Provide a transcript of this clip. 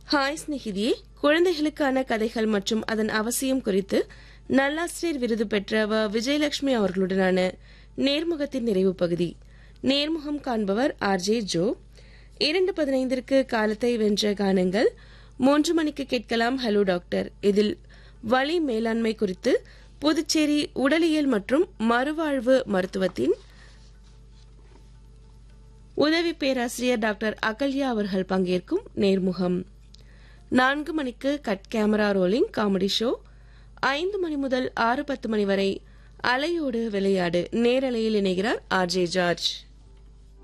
hi ஸ்நேகிதியே குழந்தைகளுக்கான கதைகள் மற்றும் அதன் அவசியம் குறித்து நல்லாசிரியர் விருது பெற்ற வ விஜயலட்சுமி அவர்களுடனான நேர்முகத்தின் நிறைவு பகுதி நேர்முகம் காண்பவர் ஆர் ஜே ஜோ இரண்டு பதினைந்திற்கு காலத்தை வென்ற கானங்கள் மூன்று மணிக்கு கேட்கலாம் ஹலோ டாக்டர் இதில் வலி மேலாண்மை குறித்து புதுச்சேரி உடலியல் மற்றும் மறுவாழ்வு மருத்துவத்தின் உதவி பேராசிரியர் டாக்டர் அகல்யா அவர்கள் பங்கேற்கும் நேர்முகம் நான்கு மணிக்கு cut camera rolling comedy show ஐந்து மணி முதல் ஆறு பத்து மணி வரை அலையோடு விளையாடு நேரலையில் இணைகிறார் ஆர் ஜே ஜார்ஜ்